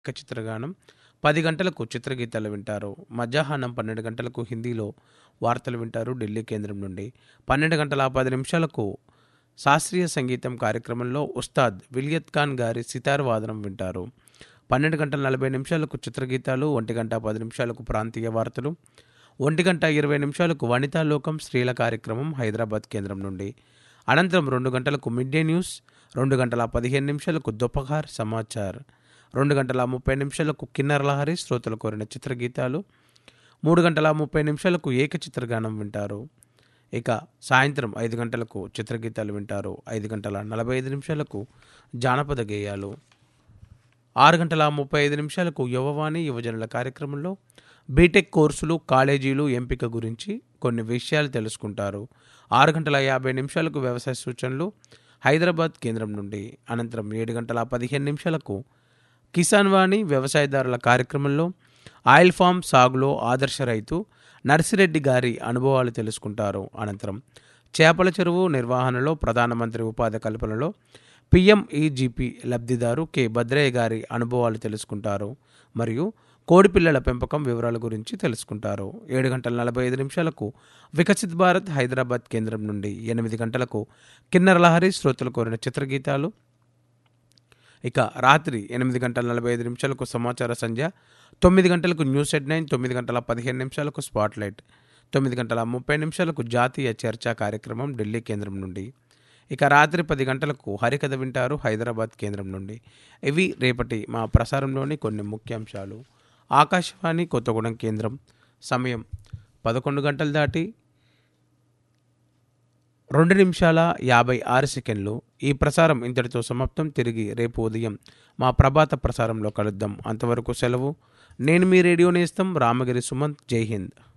ఏక చిత్రగానం పది గంటలకు చిత్రగీతాలు వింటారు మధ్యాహ్నం పన్నెండు గంటలకు హిందీలో వార్తలు వింటారు ఢిల్లీ కేంద్రం నుండి పన్నెండు గంటల పది నిమిషాలకు శాస్త్రీయ సంగీతం కార్యక్రమంలో ఉస్తాద్ విలియత్ ఖాన్ గారి సితార్ వాదనం వింటారు పన్నెండు గంటల నలభై నిమిషాలకు చిత్రగీతాలు ఒంటి గంట పది నిమిషాలకు ప్రాంతీయ వార్తలు ఒంటి గంట ఇరవై నిమిషాలకు వనితా లోకం స్త్రీల కార్యక్రమం హైదరాబాద్ కేంద్రం నుండి అనంతరం రెండు గంటలకు మిడ్ డే న్యూస్ రెండు గంటల పదిహేను నిమిషాలకు దొపహార్ సమాచార్ రెండు గంటల ముప్పై నిమిషాలకు కిన్నర్ లహరి శ్రోతలు కోరిన చిత్రగీతాలు మూడు గంటల ముప్పై నిమిషాలకు ఏక చిత్రగానం వింటారు ఇక సాయంత్రం ఐదు గంటలకు చిత్రగీతాలు వింటారు ఐదు గంటల నలభై ఐదు నిమిషాలకు జానపద గేయాలు ఆరు గంటల ముప్పై ఐదు నిమిషాలకు యువవాణి యువజనుల కార్యక్రమంలో బీటెక్ కోర్సులు కాలేజీలు ఎంపిక గురించి కొన్ని విషయాలు తెలుసుకుంటారు ఆరు గంటల యాభై నిమిషాలకు వ్యవసాయ సూచనలు హైదరాబాద్ కేంద్రం నుండి అనంతరం ఏడు గంటల పదిహేను నిమిషాలకు కిసాన్ వాణి వ్యవసాయదారుల కార్యక్రమంలో ఆయిల్ ఫామ్ సాగులో ఆదర్శ రైతు నర్సిరెడ్డి గారి అనుభవాలు తెలుసుకుంటారు అనంతరం చేపల చెరువు నిర్వహణలో ప్రధానమంత్రి ఉపాధి కల్పనలో పిఎంఈజీపీ లబ్ధిదారు కె భద్రయ్య గారి అనుభవాలు తెలుసుకుంటారు మరియు కోడిపిల్లల పెంపకం వివరాల గురించి తెలుసుకుంటారు ఏడు గంటల నలభై ఐదు నిమిషాలకు వికసిత్ భారత్ హైదరాబాద్ కేంద్రం నుండి ఎనిమిది గంటలకు కిన్నర లహరి శ్రోతలు కోరిన చిత్రగీతాలు ఇక రాత్రి ఎనిమిది గంటల నలభై ఐదు నిమిషాలకు సమాచార సంధ్య తొమ్మిది గంటలకు న్యూస్ హెడ్ నైన్ తొమ్మిది గంటల పదిహేను నిమిషాలకు స్పాట్ లైట్ తొమ్మిది గంటల ముప్పై నిమిషాలకు జాతీయ చర్చా కార్యక్రమం ఢిల్లీ కేంద్రం నుండి ఇక రాత్రి పది గంటలకు హరికథ వింటారు హైదరాబాద్ కేంద్రం నుండి ఇవి రేపటి మా ప్రసారంలోని కొన్ని ముఖ్యాంశాలు ఆకాశవాణి కొత్తగూడెం కేంద్రం సమయం పదకొండు గంటలు దాటి రెండు నిమిషాల యాభై ఆరు సెకండ్లు ఈ ప్రసారం ఇంతటితో సమాప్తం తిరిగి రేపు ఉదయం మా ప్రభాత ప్రసారంలో కలుద్దాం అంతవరకు సెలవు నేను మీ రేడియో నేస్తం రామగిరి సుమంత్ జై హింద్